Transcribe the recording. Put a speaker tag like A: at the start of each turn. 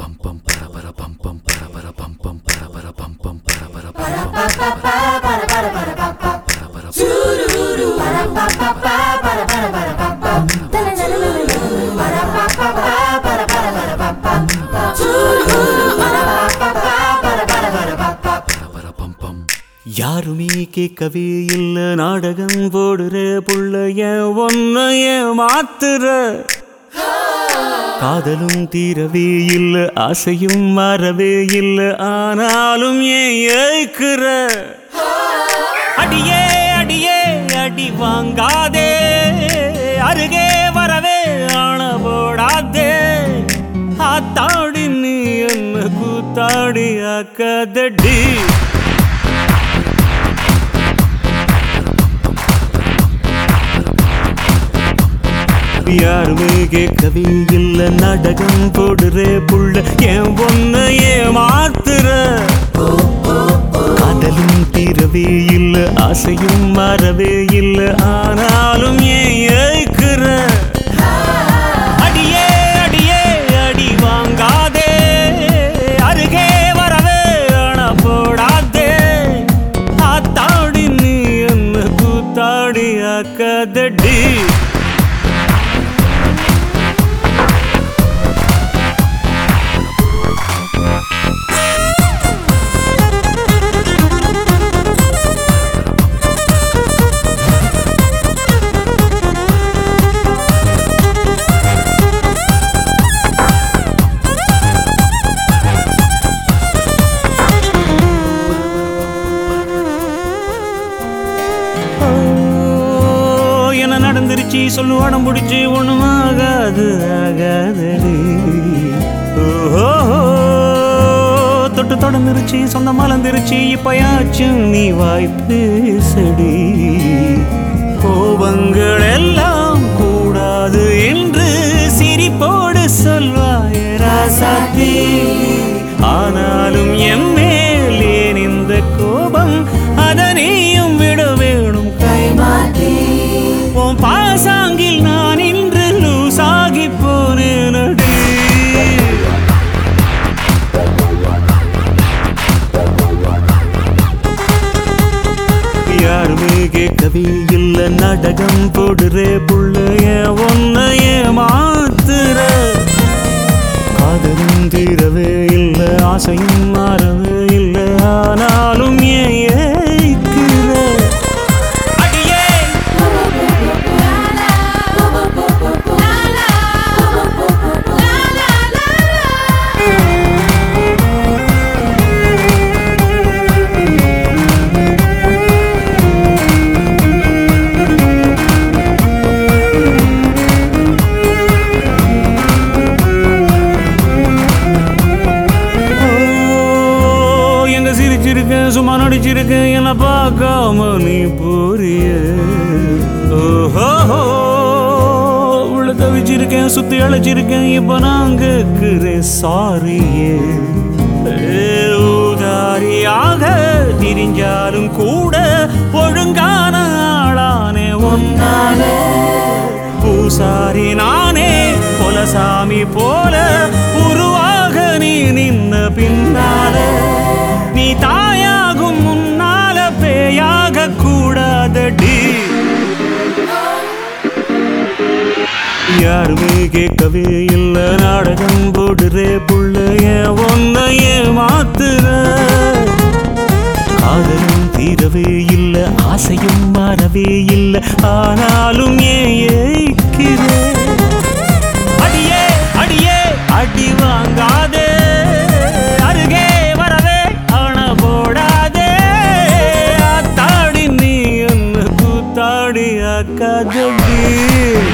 A: யாருமே கேட்கவே இல்ல நாடகம் போடுற புள்ள ஏன் ஒன்ன ஏன் மாத்துற காதலும் தீரவே இல்ல ஆசையும் மாறவே இல்ல ஆனாலும் ஏன் ஏய்க்குற அடியே அடியே அடி வாங்காதே அருகே வரவே ஆன போடாதே ஆத்தாடி நீ என்ன கூத்தாடி ஆக்காதடி யாருமே கேட்கவே இல்ல நாடகம் போடுற புள்ள ஏன் ஒன்ன ஏமாத்துற காதலும் தீரவே இல்ல ஆசையும் மாறவே இல்ல ஆனாலும் ஏன் ஏய்க்குற அடியே அடியே அடி வாங்காதே அருகே வரவே அண போடாதே ஆத்தாடி நீ என்ன கூத்தாடி ஆக்காதடி ஓ, என்ன நடந்துருச்சு சொல்லு உடம் பிடிச்சி ஒண்ணும் ஆகாது ஆகாதடி ஓஹோ தொட்டு தொடர்ந்துருச்சு சொந்தம் மலர்ந்துருச்சு இப்பயாச்சும் நீ வாய் பேசடி கோபங்கள் எல்லாம் கூடாது என்று சிரிப்போடு சொல்வாய் ராசாத்தி ஆனாலும் என் மேல் ஏன் இந்த கோபம் அதனையும் விட வேணும் கைமாத்தி உன் பாசாங்கில் நான் இன்று லூசாகி போனேனடி யாருமே கேட்கவே இல்ல நாடகம் போடுற புள்ளைய ஒன்ன ஏமாத்துற காதலும் தீரவே இல்ல ஆசையும் மாறவே இல்ல ஆனாலும் ஏன் ஏய்க்கிற அடியே ஓ, எங்க சிரிச்சிருக்கேன் சும்மா நடிச்சிருக்கேன் என்ன பார்க்காம நீ போறிய ஓஹோ உள்ள தவிச்சிருக்கேன் சுத்தி அழைச்சிருக்கேன் இப்ப நான் கேட்கிறேன் சாரியே ஊதாரியாக திரிஞ்சாலும் கூட ஒழுங்கான ஆளானே ஒன்னால பூசாரி நானே கொலசாமி போல உருவாக நீ நின்ன பின்னால நீ தாயாகும் முன்னால பேயாக கூடாதடி யாருமே கேட்கவே இல்ல நாடகம் போடுற புள்ளைய ஒன்ன ஏமாத்துற காதலும் தீரவே இல்ல ஆசையும் மாறவே இல்ல ஆனாலும் ஏன் ஏய்க்கிற அடியே அடியே அடி வாங்காதே அருகே வரவே அண போடாதே ஆத்தாடி நீ என்ன கூத்தாடி அக்காதடி